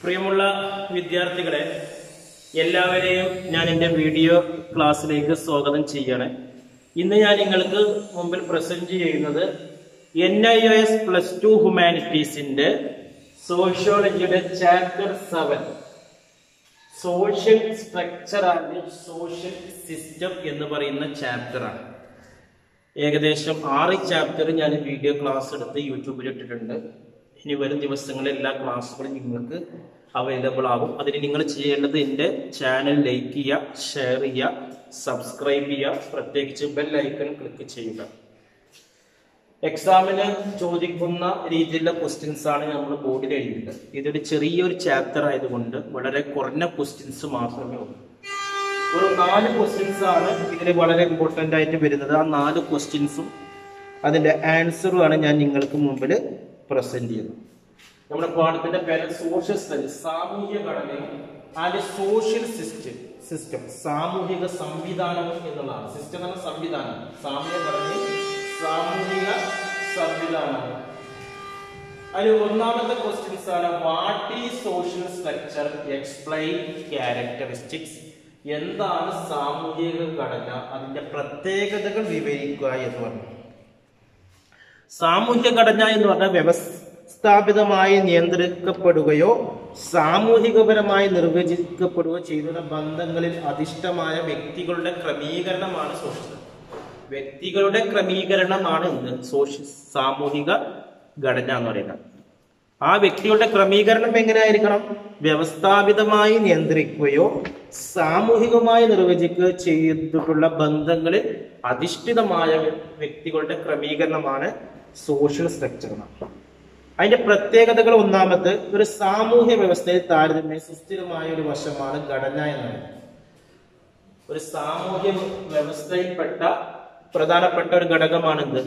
പ്രിയമുള്ള വിദ്യാർത്ഥികളെ എല്ലാവരെയും ഞാൻ എൻ്റെ വീഡിയോ ക്ലാസ്സിലേക്ക് സ്വാഗതം ചെയ്യാണ് ഇന്ന് ഞാൻ നിങ്ങൾക്ക് മുമ്പിൽ പ്രസന്റ് ചെയ്യുന്നത് N I O S plus two ഹ്യൂമാനിറ്റീസിന്റെ സോഷ്യോളജിയുടെ chapter seven social structure and social system എന്ന് പറയുന്ന ചാപ്റ്ററാണ് ഏകദേശം ആറ് ചാപ്റ്റർ ഞാൻ വീഡിയോ ക്ലാസ് എടുത്ത് യൂട്യൂബിൽ ഇട്ടിട്ടുണ്ട് ഇനി വരും ദിവസങ്ങളിൽ എല്ലാ ക്ലാസ്സുകളും നിങ്ങൾക്ക് അവൈലബിൾ ആകും അതിന് നിങ്ങൾ ചെയ്യേണ്ടത് എൻ്റെ ചാനൽ ലൈക്ക് ചെയ്യുക ഷെയർ ചെയ്യുക സബ്സ്ക്രൈബ് ചെയ്യുക പ്രത്യേകിച്ച് ബെൽ ഐക്കൺ ക്ലിക്ക് ചെയ്യുക എക്സാമിന് ചോദിക്കുന്ന രീതിയിലുള്ള ക്വസ്റ്റ്യൻസ് ആണ് നമ്മൾ ബോർഡിൽ എഴുതിയത് ഇതൊരു ചെറിയൊരു ചാപ്റ്റർ ആയതുകൊണ്ട് വളരെ കുറഞ്ഞ ക്വസ്റ്റ്യൻസ് മാത്രമേ ഉള്ളൂ ഒരു നാല് ക്വസ്റ്റ്യൻസ് ആണ് ഇതിൽ വളരെ ഇമ്പോർട്ടൻ്റ് ആയിട്ട് വരുന്നത് ആ നാല് ക്വസ്റ്റ്യൻസും അതിന്റെ ആൻസറും ആണ് ഞാൻ നിങ്ങൾക്ക് മുമ്പിൽ പ്രസന്റ് ചെയ്യുന്നത് നമ്മുടെ പാഠത്തിന്റെ പേര് സോഷ്യൽ സ്റ്റഡി സാമൂഹ്യ ഘടനയും ആൻഡ് സോഷ്യൽ സിസ്റ്റം സിസ്റ്റം സാമൂഹിക സംവിധാനം എന്നുള്ളതാണ് സിസ്റ്റം എന്ന സംവിധാനം സാമൂഹിക ഘടനയും സാമൂഹിക സംവിധാനവും അതിൽ ഒന്നാമത്തെ ക്വസ്റ്റ്യൻസ് ആണ് what is social structure explain characteristics എന്താണ് സാമൂഹിക ഘടന അതിന്റെ പ്രത്യേകതകൾ വിവരിക്കുക എന്ന് പറഞ്ഞു സാമൂഹിക ഘടന എന്ന് പറഞ്ഞാൽ വ്യവസ്ഥാപിതമായി നിയന്ത്രിക്കപ്പെടുകയോ സാമൂഹികപരമായി നിർവചിക്കപ്പെടുകയോ ചെയ്യുന്ന ബന്ധങ്ങളിൽ അധിഷ്ഠമായ വ്യക്തികളുടെ ക്രമീകരണമാണ് സോഷ്യൽ വ്യക്തികളുടെ ക്രമീകരണമാണ് ഇന്ന് സോഷ്യൽ സാമൂഹിക ഘടന എന്ന് പറയുന്നത് ആ വ്യക്തികളുടെ ക്രമീകരണം എങ്ങനെയായിരിക്കണം വ്യവസ്ഥാപിതമായി നിയന്ത്രിക്കുകയോ സാമൂഹികമായി നിർവചിക്കുകയോ ചെയ്തിട്ടുള്ള ബന്ധങ്ങളിൽ അധിഷ്ഠിതമായ വ്യക്തികളുടെ ക്രമീകരണമാണ് സോഷ്യൽ സ്ട്രക്ചർ അതിന്റെ പ്രത്യേകതകൾ ഒന്നാമത് ഒരു സാമൂഹ്യ വ്യവസ്ഥയിൽ താരതമ്യം സുസ്ഥിരമായ ഒരു വശമാണ് ഘടന എന്ന് പറയുന്നത് ഒരു സാമൂഹ്യ വ്യവസ്ഥയിൽപ്പെട്ട പ്രധാനപ്പെട്ട ഒരു ഘടകമാണ് എന്ത്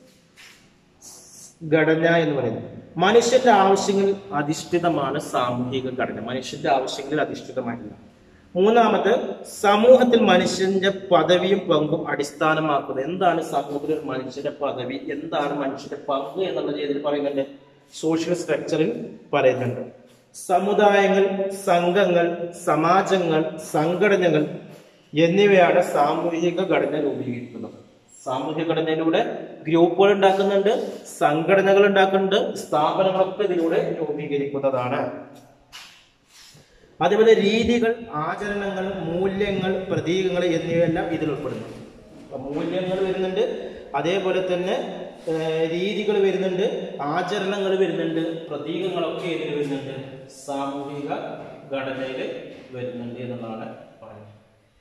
ഘടന എന്ന് പറയുന്നത് മനുഷ്യന്റെ ആവശ്യങ്ങളിൽ അധിഷ്ഠിതമാണ് സാമൂഹിക ഘടന മനുഷ്യന്റെ ആവശ്യങ്ങളിൽ അധിഷ്ഠിതമായിട്ടുള്ള മൂന്നാമത് സമൂഹത്തിൽ മനുഷ്യന്റെ പദവിയും പങ്കും അടിസ്ഥാനമാക്കുന്നത് എന്താണ് സമൂഹത്തിൽ ഒരു മനുഷ്യന്റെ പദവി എന്താണ് മനുഷ്യന്റെ പങ്ക് എന്നുള്ള രീതിയിൽ പറയുന്നുണ്ട് സോഷ്യൽ സ്ട്രക്ചറിൽ പറയുന്നുണ്ട് സമുദായങ്ങൾ സംഘങ്ങൾ സമാജങ്ങൾ സംഘടനകൾ എന്നിവയാണ് സാമൂഹിക ഘടന രൂപീകരിക്കുന്നത് സാമൂഹിക ഘടനയിലൂടെ ഗ്രൂപ്പുകൾ ഉണ്ടാക്കുന്നുണ്ട് സംഘടനകൾ ഉണ്ടാക്കുന്നുണ്ട് സ്ഥാപനങ്ങളൊക്കെ ഇതിലൂടെ രൂപീകരിക്കുന്നതാണ് അതേപോലെ രീതികൾ ആചരണങ്ങൾ മൂല്യങ്ങൾ പ്രതീകങ്ങൾ എന്നിവയെല്ലാം ഇതിൽ ഉൾപ്പെടുന്നു അപ്പൊ മൂല്യങ്ങൾ വരുന്നുണ്ട് അതേപോലെ തന്നെ രീതികൾ വരുന്നുണ്ട് ആചരണങ്ങൾ വരുന്നുണ്ട് പ്രതീകങ്ങളൊക്കെ ഇതിൽ വരുന്നുണ്ട് സാമൂഹിക ഘടനയിൽ വരുന്നുണ്ട് എന്നുള്ളതാണ് പറയുന്നത്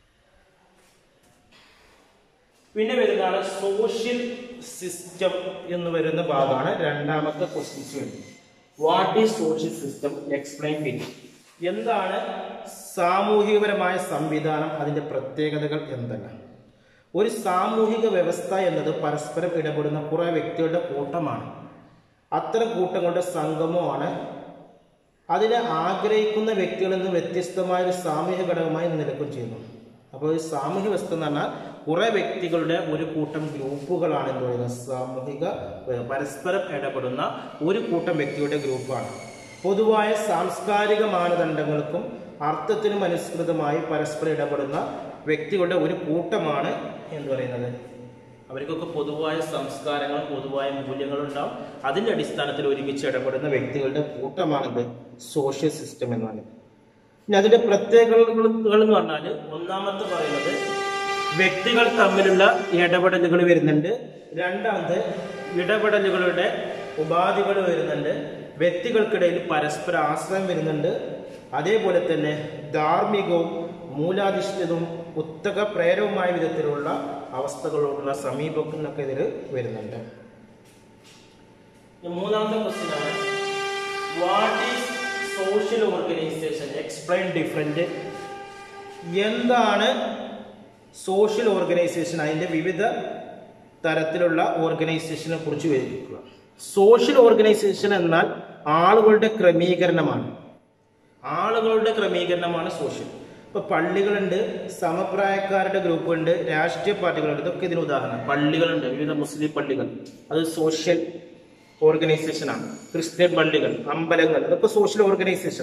പിന്നെ വരുന്നതാണ് സോഷ്യൽ സിസ്റ്റം എന്ന് വരുന്ന ഭാഗമാണ് രണ്ടാമത്തെ ക്വസ്റ്റ്യൻസ് വരുന്നത് what is social system explain it എന്താണ് സാമൂഹികപരമായ സംവിധാനം അതിന്റെ പ്രത്യേകതകൾ എന്തെല്ലാം ഒരു സാമൂഹിക വ്യവസ്ഥ എന്നത് പരസ്പരം ഇടപെടുന്ന കുറെ വ്യക്തികളുടെ കൂട്ടമാണ് അത്തരം കൂട്ടങ്ങളുടെ സംഗമമാണ് അതിനെ ആഗ്രഹിക്കുന്ന വ്യക്തികളിൽ നിന്ന് വ്യത്യസ്തമായ ഒരു സാമൂഹിക ഘടകമായി നിലനിൽക്കുകയും ചെയ്യുന്നു അപ്പോൾ ഈ സാമൂഹിക വ്യവസ്ഥ എന്ന് പറഞ്ഞാൽ കുറെ വ്യക്തികളുടെ ഒരു കൂട്ടം ഗ്രൂപ്പുകളാണ് എന്ന് പറയുന്നത് സാമൂഹിക പരസ്പരം ഇടപെടുന്ന ഒരു കൂട്ടം വ്യക്തിയുടെ ഗ്രൂപ്പാണ് പൊതുവായ സാംസ്കാരിക മാനദണ്ഡങ്ങൾക്കും അർത്ഥത്തിനും അനുസൃതമായി പരസ്പരം ഇടപെടുന്ന വ്യക്തികളുടെ ഒരു കൂട്ടമാണ് എന്ന് പറയുന്നത് അവർക്കൊക്കെ പൊതുവായ സംസ്കാരങ്ങളും പൊതുവായ മൂല്യങ്ങളും ഉണ്ടാവും അതിന്റെ അടിസ്ഥാനത്തിൽ ഒരുമിച്ച് ഇടപെടുന്ന വ്യക്തികളുടെ കൂട്ടമാണിത് സോഷ്യൽ സിസ്റ്റം എന്ന് പറയുന്നത് ഇനി അതിന്റെ പ്രത്യേകതകൾ എന്ന് പറഞ്ഞാൽ ഒന്നാമത്തെ പറയുന്നത് വ്യക്തികൾ തമ്മിലുള്ള ഇടപെടലുകൾ വരുന്നുണ്ട് രണ്ടാമത് ഇടപെടലുകളുടെ ഉപാധികൾ വരുന്നുണ്ട് വ്യക്തികൾക്കിടയിൽ പരസ്പര ആശ്രയം വരുന്നുണ്ട് അതേപോലെ തന്നെ ധാർമ്മികവും മൂലാധിഷ്ഠിതവും ഉത്തക പ്രേരവുമായ വിധത്തിലുള്ള അവസ്ഥകളോടുള്ള സമീപനമൊക്കെ ഇതിൽ വരുന്നുണ്ട് മൂന്നാമത്തെ ക്വസ്റ്റ്യൻ ആണ് what is social organisation explain different എന്താണ് സോഷ്യൽ ഓർഗനൈസേഷൻ അതിന്റെ വിവിധ തരത്തിലുള്ള ഓർഗനൈസേഷനെ കുറിച്ച് വിവരിക്കുക സോഷ്യൽ ഓർഗനൈസേഷൻ എന്നാൽ ആളുകളുടെ ക്രമീകരണമാണ് ആളുകളുടെ ക്രമീകരണമാണ് സോഷ്യൽ ഇപ്പൊ പള്ളികളുണ്ട് സമപ്രായക്കാരുടെ ഗ്രൂപ്പുണ്ട് രാഷ്ട്രീയ പാർട്ടികളുണ്ട് ഇതൊക്കെ ഇതിന് ഉദാഹരണം പള്ളികളുണ്ട് വിവിധ മുസ്ലിം പള്ളികൾ അത് സോഷ്യൽ ഓർഗനൈസേഷനാണ് ക്രിസ്ത്യൻ പള്ളികൾ അമ്പലങ്ങൾ അതൊക്കെ സോഷ്യൽ ഓർഗനൈസേഷനാണ്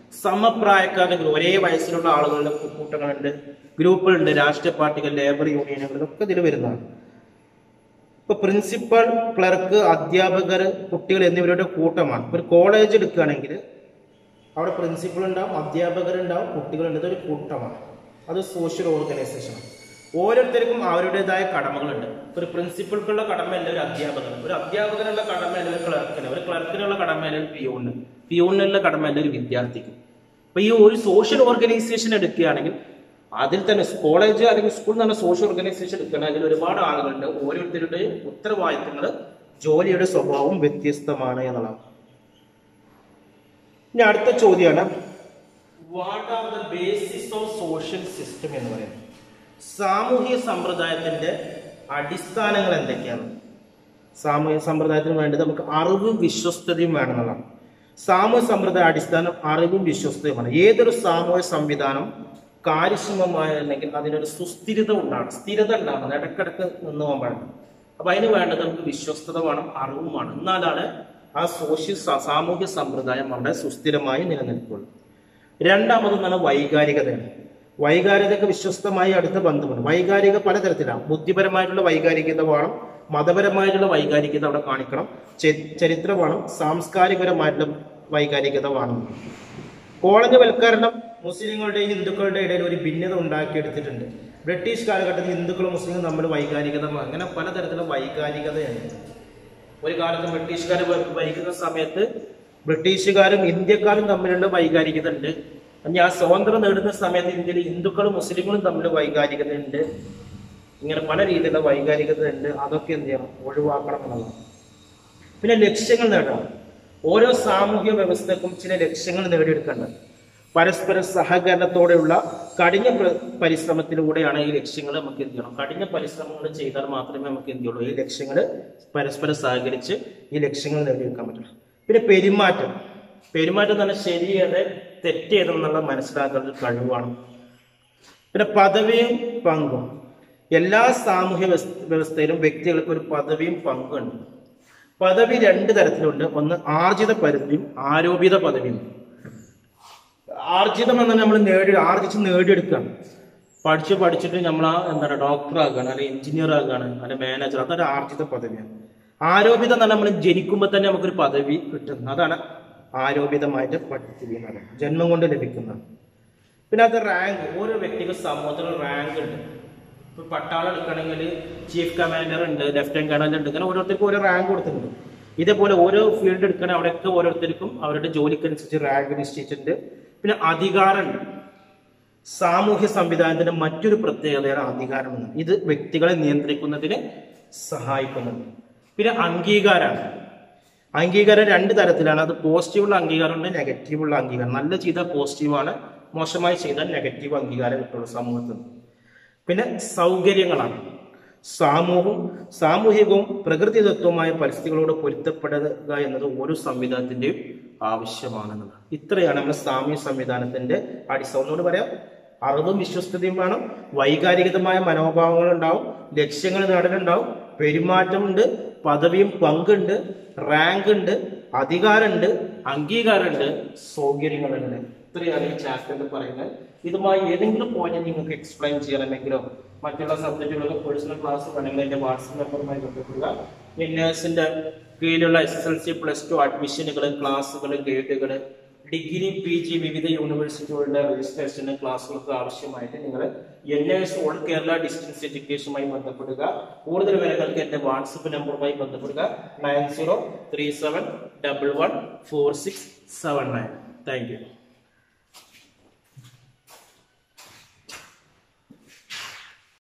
സമപ്രായക്കാരുടെ ഗ്രൂ- ഒരേ വയസ്സിലുള്ള ആളുകളുടെ കൂട്ടങ്ങളുണ്ട് ഗ്രൂപ്പുകളുണ്ട് രാഷ്ട്രീയ പാർട്ടികൾ ലേബർ യൂണിയനുകൾ ഇതൊക്കെ ഇതിൽ വരുന്നതാണ് ഇപ്പൊ പ്രിൻസിപ്പൽ ക്ലർക്ക് അധ്യാപകർ കുട്ടികൾ എന്നിവരുടെ കൂട്ടമാണ് ഇപ്പൊ ഒരു കോളേജ് എടുക്കുകയാണെങ്കിൽ അവിടെ പ്രിൻസിപ്പൽ ഉണ്ടാവും അധ്യാപകരുണ്ടാവും കുട്ടികളുണ്ട് ഇതൊരു കൂട്ടമാണ് അത് സോഷ്യൽ ഓർഗനൈസേഷൻ ഓരോരുത്തർക്കും അവരുടേതായ കടമകളുണ്ട് ഇപ്പൊ ഒരു പ്രിൻസിപ്പൽക്കുള്ള കടമയല്ല ഒരു അധ്യാപകന് ഒരു അധ്യാപകനുള്ള കടമയല്ല ഒരു ക്ലർക്കിന് ഒരു ക്ലർക്കിനുള്ള കടമയല്ല ഒരു പിയൂണിന് പിയൂണിനുള്ള കടമയല്ല ഒരു വിദ്യാർത്ഥിക്ക് അപ്പൊ ഈ ഒരു സോഷ്യൽ ഓർഗനൈസേഷൻ എടുക്കുകയാണെങ്കിൽ അതിൽ തന്നെ കോളേജ് അല്ലെങ്കിൽ സ്കൂൾ എന്ന് പറഞ്ഞ സോഷ്യൽ ഓർഗനൈസേഷൻ എടുക്കുകയാണെങ്കിൽ അതിൽ ഒരുപാട് ആളുകളുണ്ട് ഓരോരുത്തരുടെ ഉത്തരവാദിത്തങ്ങൾ ജോലിയുടെ സ്വഭാവം വ്യത്യസ്തമാണ് എന്നുള്ളതാണ് ഇനി അടുത്ത ചോദ്യമാണ് what are the basis of social system എന്ന് പറയുന്നത് സാമൂഹിക സമ്പ്രദായത്തിന്റെ അടിസ്ഥാനങ്ങൾ എന്തൊക്കെയാണ് സാമൂഹിക സമ്പ്രദായത്തിന് വേണ്ടത് നമുക്ക് അറിവും വിശ്വസ്തതയും വേണമെന്നുള്ളതാണ് സാമൂഹ്യ സമ്പ്രദായ അടിസ്ഥാനം അറിവും വിശ്വസ്തയുമാണ് ഏതൊരു സാമൂഹ്യ സംവിധാനം കാര്യക്ഷമമായിരുന്നെങ്കിൽ അതിനൊരു സുസ്ഥിരത ഉണ്ടാകണം സ്ഥിരത ഉണ്ടാകണം ഇടക്കിടക്ക് നിന്ന് പോകാൻ പാടില്ല അപ്പൊ അതിന് വേണ്ടത് നമുക്ക് വിശ്വസ്തത വേണം അറിവും വേണം എന്നാലാണ് ആ സോഷ്യൽ സ- സാമൂഹ്യ സമ്പ്രദായം അവിടെ സുസ്ഥിരമായി നിലനിൽക്കുള്ളൂ രണ്ടാമതെന്നാണ് വൈകാരികതയാണ് വൈകാരികതയ്ക്ക് വിശ്വസ്തമായി അടുത്ത ബന്ധമുണ്ട് വൈകാരിക പലതരത്തിലാണ് ബുദ്ധിപരമായിട്ടുള്ള വൈകാരികത വേണം മതപരമായിട്ടുള്ള വൈകാരികത അവിടെ കാണിക്കണം ചെ- ചരിത്ര വേണം സാംസ്കാരികപരമായിട്ടുള്ള വൈകാരികത വേണം കോളനിവൽക്കരണം മുസ്ലിങ്ങളുടെയും ഹിന്ദുക്കളുടെ ഇടയിൽ ഒരു ഭിന്നത ഉണ്ടാക്കിയെടുത്തിട്ടുണ്ട് ബ്രിട്ടീഷ് കാലഘട്ടത്തിൽ ഹിന്ദുക്കളും മുസ്ലിങ്ങളും തമ്മിൽ വൈകാരികത അങ്ങനെ പലതരത്തിലുള്ള വൈകാരികതയുണ്ട് ഒരു കാലത്ത് ബ്രിട്ടീഷുകാർ ഭരിക്കുന്ന സമയത്ത് ബ്രിട്ടീഷുകാരും ഇന്ത്യക്കാരും തമ്മിലുള്ള വൈകാരികത ഉണ്ട് ഇനി ആ സ്വാതന്ത്ര്യം നേടുന്ന സമയത്ത് ഇന്ത്യയിൽ ഹിന്ദുക്കളും മുസ്ലിങ്ങളും തമ്മിൽ വൈകാരികത ഉണ്ട് ഇങ്ങനെ പല രീതിയിലുള്ള വൈകാരികത ഉണ്ട് അതൊക്കെ എന്ത് ചെയ്യണം ഒഴിവാക്കണം എന്നുള്ളതാണ് പിന്നെ ലക്ഷ്യങ്ങൾ നേടണം ഓരോ സാമൂഹ്യ വ്യവസ്ഥക്കും ചില ലക്ഷ്യങ്ങൾ നേടിയെടുക്കേണ്ടത് പരസ്പര സഹകരണത്തോടെയുള്ള കഠിന പ്ര- പരിശ്രമത്തിലൂടെയാണ് ഈ ലക്ഷ്യങ്ങൾ നമുക്ക് എന്ത് ചെയ്യണം കഠിന പരിശ്രമങ്ങൾ ചെയ്താൽ മാത്രമേ നമുക്ക് എന്ത് ചെയ്യുള്ളൂ ഈ ലക്ഷ്യങ്ങൾ പരസ്പരം സഹകരിച്ച് ഈ ലക്ഷ്യങ്ങൾ നേടിയെടുക്കാൻ പറ്റുള്ളൂ പിന്നെ പെരുമാറ്റം പെരുമാറ്റം എന്ന് പറഞ്ഞാൽ ശരിയേത് തെറ്റേതെന്നുള്ള മനസ്സിലാക്കുന്ന ഒരു കഴിവാണ് പിന്നെ പദവിയും പങ്കും എല്ലാ സാമൂഹ്യ വ്യവസ്ഥ- വ്യവസ്ഥയിലും വ്യക്തികൾക്ക് ഒരു പദവിയും പങ്കുണ്ട് പദവി രണ്ട് തരത്തിലുണ്ട് ഒന്ന് ആർജിത പദവിയും ആരോപിത പദവിയും ആർജിതം എന്നാൽ നമ്മൾ നേടി ആർജിച്ച് നേടിയെടുക്കുകയാണ് പഠിച്ച് പഠിച്ചിട്ട് നമ്മൾ ആ എന്താണ് ഡോക്ടർ ആകുകയാണ് അല്ലെങ്കിൽ എഞ്ചിനീയർ ആകുകയാണ് അല്ലെങ്കിൽ മാനേജർ അതൊരു ആർജിത പദവിയാണ് ആരോപിതം എന്ന് പറഞ്ഞാൽ നമ്മൾ ജനിക്കുമ്പോൾ തന്നെ നമുക്കൊരു പദവി കിട്ടുന്നു അതാണ് ആരോപിതമായിട്ട് പദവി എന്ന് പറയുന്നത് ജന്മം കൊണ്ട് ലഭിക്കുന്നത് പിന്നെ അത് റാങ്ക് ഓരോ വ്യക്തിക്ക് സമൂഹത്തിൽ റാങ്ക് ഉണ്ട് ഇപ്പൊ പട്ടാളം എടുക്കണമെങ്കിൽ ചീഫ് കമാൻഡർ ഉണ്ട് ലെഫ്റ്റനന്റ് കേണൽ ഉണ്ട് ഇങ്ങനെ ഓരോരുത്തർക്കും ഓരോ റാങ്ക് കൊടുത്തിട്ടുണ്ട് ഇതേപോലെ ഓരോ ഫീൽഡ് എടുക്കണ അവിടെയൊക്കെ ഓരോരുത്തർക്കും അവരുടെ ജോലിക്കനുസരിച്ച് റാങ്ക് നിശ്ചയിച്ചിട്ടുണ്ട് പിന്നെ അധികാരമുണ്ട് സാമൂഹ്യ സംവിധാനത്തിന്റെ മറ്റൊരു പ്രത്യേകതയാണ് അധികാരം എന്ന് ഇത് വ്യക്തികളെ നിയന്ത്രിക്കുന്നതിന് സഹായിക്കുന്നുണ്ട് പിന്നെ അംഗീകാരമാണ് അംഗീകാരം രണ്ട് തരത്തിലാണ് അത് പോസിറ്റീവുള്ള അംഗീകാരമുണ്ട് നെഗറ്റീവുള്ള അംഗീകാരം നല്ല ചെയ്താൽ പോസിറ്റീവാണ് മോശമായി ചെയ്താൽ നെഗറ്റീവ് അംഗീകാരം കിട്ടുള്ളൂ സമൂഹത്തിൽ നിന്ന് പിന്നെ സൗകര്യങ്ങളാണ് സാമൂഹവും സാമൂഹികവും പ്രകൃതിദത്തവുമായ പരിസ്ഥിതികളോട് പൊരുത്തപ്പെടുക എന്നത് ഓരോ സംവിധാനത്തിന്റെയും ആവശ്യമാണെന്നുള്ളത് ഇത്രയാണ് നമ്മുടെ സാമൂഹ്യ സംവിധാനത്തിന്റെ അടിസ്ഥാനം ഒന്നുകൂടി പറയാം അറിവും വിശ്വസ്തതയും വേണം വൈകാരികതമായ മനോഭാവങ്ങൾ ഉണ്ടാവും ലക്ഷ്യങ്ങൾ നേടലുണ്ടാവും പെരുമാറ്റമുണ്ട് പദവിയും പങ്കുണ്ട് റാങ്ക് ഉണ്ട് അധികാരമുണ്ട് അംഗീകാരമുണ്ട് സൗകര്യങ്ങളുണ്ട് ഇത്രയാണ് ഈ ചാപ്റ്ററിൽ പറയുന്നത് ഇതുമായി ഏതെങ്കിലും പോയിന്റ് നിങ്ങൾക്ക് എക്സ്പ്ലെയിൻ ചെയ്യണമെങ്കിലോ മറ്റുള്ള സബ്ജക്റ്റുകളൊക്കെ പേഴ്സണൽ ക്ലാസ് വേണമെങ്കിൽ എന്റെ വാട്സപ്പ് നമ്പറുമായി ബന്ധപ്പെടുക വിന്നേഴ്സിന്റെ കീഴിലുള്ള S S L C plus two അഡ്മിഷനുകൾ ക്ലാസ്സുകൾ ഗൈഡുകൾ ഡിഗ്രി പി ജി വിവിധ യൂണിവേഴ്സിറ്റികളുടെ രജിസ്ട്രേഷന് ക്ലാസ്സുകൾക്ക് ആവശ്യമായിട്ട് നിങ്ങൾ N S all Kerala distance എഡ്യൂക്കേഷനുമായി ബന്ധപ്പെടുക കൂടുതൽ വിവരങ്ങൾക്ക് എന്റെ വാട്സപ്പ് നമ്പറുമായി ബന്ധപ്പെടുക nine zero three seven double one four six seven nine thank U